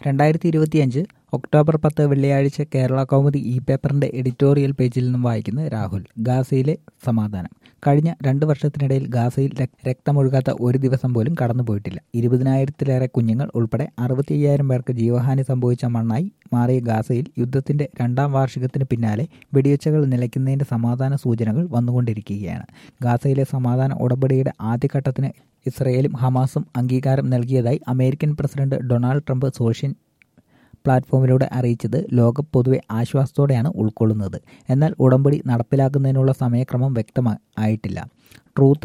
രണ്ടായിരത്തി ഇരുപത്തിയഞ്ച് ഒക്ടോബർ പത്ത് വെള്ളിയാഴ്ച കേരള കൗമുദി ഇ പേപ്പറിന്റെ എഡിറ്റോറിയൽ പേജിൽ നിന്നും വായിക്കുന്നത് രാഹുൽ ഗാസയിലെ സമാധാനം കഴിഞ്ഞ രണ്ട് വർഷത്തിനിടയിൽ ഗാസയിൽ രക്- രക്തമൊഴുകാത്ത ഒരു ദിവസം പോലും കടന്നുപോയിട്ടില്ല ഇരുപതിനായിരത്തിലേറെ കുഞ്ഞുങ്ങൾ ഉൾപ്പെടെ അറുപത്തി അയ്യായിരം പേർക്ക് ജീവഹാനി സംഭവിച്ച മണ്ണായി മാറിയ ഗാസയിൽ യുദ്ധത്തിന്റെ രണ്ടാം വാർഷികത്തിന് പിന്നാലെ വെടിവെച്ചകൾ നിലയ്ക്കുന്നതിന്റെ സമാധാന സൂചനകൾ വന്നുകൊണ്ടിരിക്കുകയാണ് ഗാസയിലെ സമാധാന ഉടമ്പടിയുടെ ആദ്യഘട്ടത്തിന് ഇസ്രയേലും ഹമാസും അംഗീകാരം നൽകിയതായി American president Donald Trump social പ്ലാറ്റ്ഫോമിലൂടെ അറിയിച്ചത് ലോകം പൊതുവെ ആശ്വാസത്തോടെയാണ് ഉൾക്കൊള്ളുന്നത് എന്നാൽ ഉടമ്പടി നടപ്പിലാക്കുന്നതിനുള്ള സമയക്രമം വ്യക്തമാ ആയിട്ടില്ല ട്രൂത്ത്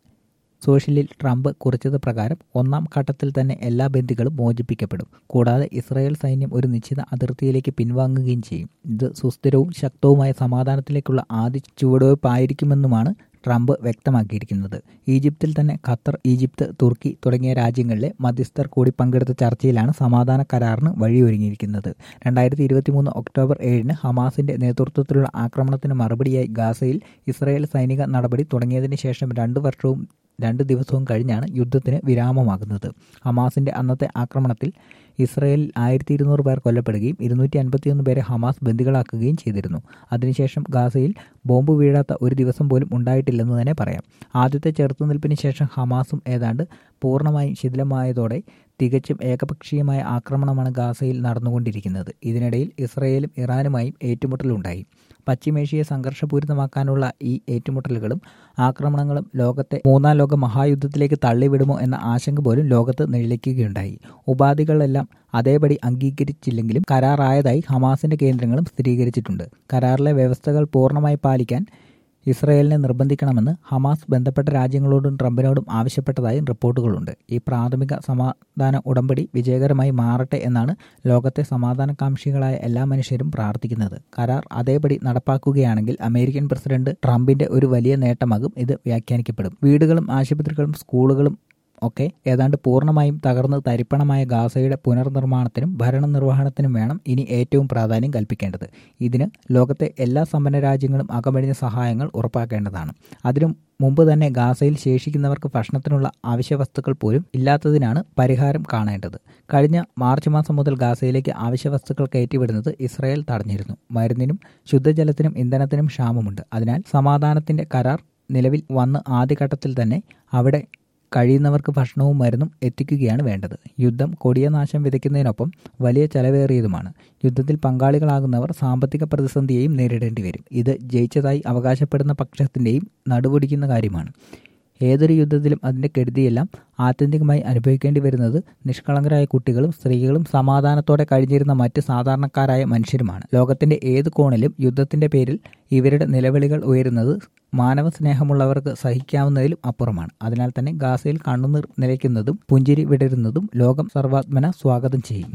സോഷ്യലിൽ ട്രംപ് കുറിച്ചത് പ്രകാരം ഒന്നാം ഘട്ടത്തിൽ തന്നെ എല്ലാ ബന്ദികളും മോചിപ്പിക്കപ്പെടും കൂടാതെ ഇസ്രായേൽ സൈന്യം ഒരു നിശ്ചിത അതിർത്തിയിലേക്ക് പിൻവാങ്ങുകയും ചെയ്യും ഇത് സുസ്ഥിരവും ശക്തവുമായ സമാധാനത്തിലേക്കുള്ള ആദ്യ ചുവടുവയ്പ്പായിരിക്കുമെന്നുമാണ് ട്രംപ് വ്യക്തമാക്കിയിരിക്കുന്നത് ഈജിപ്തിൽ തന്നെ ഖത്തർ ഈജിപ്ത് തുർക്കി തുടങ്ങിയ രാജ്യങ്ങളിലെ മധ്യസ്ഥർ കൂടി പങ്കെടുത്ത ചർച്ചയിലാണ് സമാധാന കരാറിന് വഴിയൊരുങ്ങിയിരിക്കുന്നത് രണ്ടായിരത്തി ഇരുപത്തിമൂന്ന് ഒക്ടോബർ ഏഴിന് ഹമാസിന്റെ നേതൃത്വത്തിലുള്ള ആക്രമണത്തിന് മറുപടിയായി ഗാസയിൽ ഇസ്രായേൽ സൈനിക നടപടി തുടങ്ങിയതിന് ശേഷം രണ്ടു വർഷവും രണ്ട് ദിവസവും കഴിഞ്ഞാണ് യുദ്ധത്തിന് വിരാമമാകുന്നത് ഹമാസിന്റെ അന്നത്തെ ആക്രമണത്തിൽ ഇസ്രയേലിൽ ആയിരത്തി ഇരുന്നൂറ് പേർ കൊല്ലപ്പെടുകയും ഇരുന്നൂറ്റി അൻപത്തിയൊന്ന് പേരെ ഹമാസ് ബന്ദികളാക്കുകയും ചെയ്തിരുന്നു അതിനുശേഷം ഗാസയിൽ ബോംബ് വീഴാത്ത ഒരു ദിവസം പോലും ഉണ്ടായിട്ടില്ലെന്ന് തന്നെ പറയാം ആദ്യത്തെ ചെറുത്തുനിൽപ്പിന് ശേഷം ഹമാസും ഏതാണ്ട് പൂർണ്ണമായും ശിഥിലമായതോടെ തികച്ചും ഏകപക്ഷീയമായ ആക്രമണമാണ് ഗാസയിൽ നടന്നുകൊണ്ടിരിക്കുന്നത് ഇതിനിടയിൽ ഇസ്രയേലും ഇറാനുമായും ഏറ്റുമുട്ടലുണ്ടായി പശ്ചിമേഷ്യയെ സംഘർഷപൂരിതമാക്കാനുള്ള ഈ ഏറ്റുമുട്ടലുകളും ആക്രമണങ്ങളും ലോകത്തെ മൂന്നാം ലോക മഹായുദ്ധത്തിലേക്ക് തള്ളിവിടുമോ എന്ന ആശങ്ക പോലും ലോകത്ത് നിഴലിക്കുകയുണ്ടായി ഉപാധികളെല്ലാം അതേപടി അംഗീകരിച്ചില്ലെങ്കിലും കരാറായതായി ഹമാസിന്റെ കേന്ദ്രങ്ങളും സ്ഥിരീകരിച്ചിട്ടുണ്ട് കരാറിലെ വ്യവസ്ഥകൾ പൂർണ്ണമായി പാലിക്കാൻ ഇസ്രയേലിനെ നിർബന്ധിക്കണമെന്ന് ഹമാസ് ബന്ധപ്പെട്ട രാജ്യങ്ങളോടും ട്രംപിനോടും ആവശ്യപ്പെട്ടതായും റിപ്പോർട്ടുകളുണ്ട് ഈ പ്രാഥമിക സമാധാന ഉടമ്പടി വിജയകരമായി മാറട്ടെ എന്നാണ് ലോകത്തെ സമാധാനകാംക്ഷികളായ എല്ലാ മനുഷ്യരും പ്രാർത്ഥിക്കുന്നത് കരാർ അതേപടി നടപ്പാക്കുകയാണെങ്കിൽ അമേരിക്കൻ പ്രസിഡന്റ് ട്രംപിന്റെ ഒരു വലിയ നേട്ടമാകും ഇത് വ്യാഖ്യാനിക്കപ്പെടും വീടുകളും ആശുപത്രികളും സ്കൂളുകളും ഒക്കെ ഏതാണ്ട് പൂർണ്ണമായും തകർന്ന് തരിപ്പണമായ ഗാസയുടെ പുനർനിർമ്മാണത്തിനും ഭരണനിർവഹണത്തിനും വേണം ഇനി ഏറ്റവും പ്രാധാന്യം കൽപ്പിക്കേണ്ടത് ഇതിന് ലോകത്തെ എല്ലാ സമ്പന്ന രാജ്യങ്ങളും അകമഴിഞ്ഞ സഹായങ്ങൾ ഉറപ്പാക്കേണ്ടതാണ് അതിനു മുമ്പ് തന്നെ ഗാസയിൽ ശേഷിക്കുന്നവർക്ക് ഭക്ഷണത്തിനുള്ള ആവശ്യ വസ്തുക്കൾ പോലും ഇല്ലാത്തതിനാണ് പരിഹാരം കാണേണ്ടത് കഴിഞ്ഞ മാർച്ച് മാസം മുതൽ ഗാസയിലേക്ക് ആവശ്യ വസ്തുക്കൾ കയറ്റിവിടുന്നത് ഇസ്രായേൽ തടഞ്ഞിരുന്നു മരുന്നിനും ശുദ്ധജലത്തിനും ഇന്ധനത്തിനും ക്ഷാമമുണ്ട് അതിനാൽ സമാധാനത്തിന്റെ കരാർ നിലവിൽ വന്ന് ആദ്യഘട്ടത്തിൽ തന്നെ അവിടെ കഴിയുന്നവർക്ക് ഭക്ഷണവും മരുന്നും എത്തിക്കുകയാണ് വേണ്ടത് യുദ്ധം കൊടിയ നാശം വിതയ്ക്കുന്നതിനൊപ്പം വലിയ ചെലവേറിയതുമാണ് യുദ്ധത്തിൽ പങ്കാളികളാകുന്നവർ സാമ്പത്തിക പ്രതിസന്ധിയെയും നേരിടേണ്ടി വരും ഇത് ജയിച്ചതായി അവകാശപ്പെടുന്ന പക്ഷത്തിൻ്റെയും നടുപൊടിക്കുന്ന കാര്യമാണ് ഏതൊരു യുദ്ധത്തിലും അതിൻ്റെ കെടുതിയെല്ലാം ആത്യന്തികമായി അനുഭവിക്കേണ്ടി വരുന്നത് നിഷ്കളങ്കരായ കുട്ടികളും സ്ത്രീകളും സമാധാനത്തോടെ കഴിഞ്ഞിരുന്ന മറ്റ് സാധാരണക്കാരായ മനുഷ്യരുമാണ് ലോകത്തിന്റെ ഏത് കോണിലും യുദ്ധത്തിന്റെ പേരിൽ ഇവരുടെ നിലവിളികൾ ഉയരുന്നത് മാനവ സ്നേഹമുള്ളവർക്ക് സഹിക്കാവുന്നതിലും അപ്പുറമാണ് അതിനാൽ തന്നെ ഗാസയിൽ കണ്ണുനീർ നിലയ്ക്കുന്നതും പുഞ്ചിരി വിടരുന്നതും ലോകം സർവാത്മന സ്വാഗതം ചെയ്യും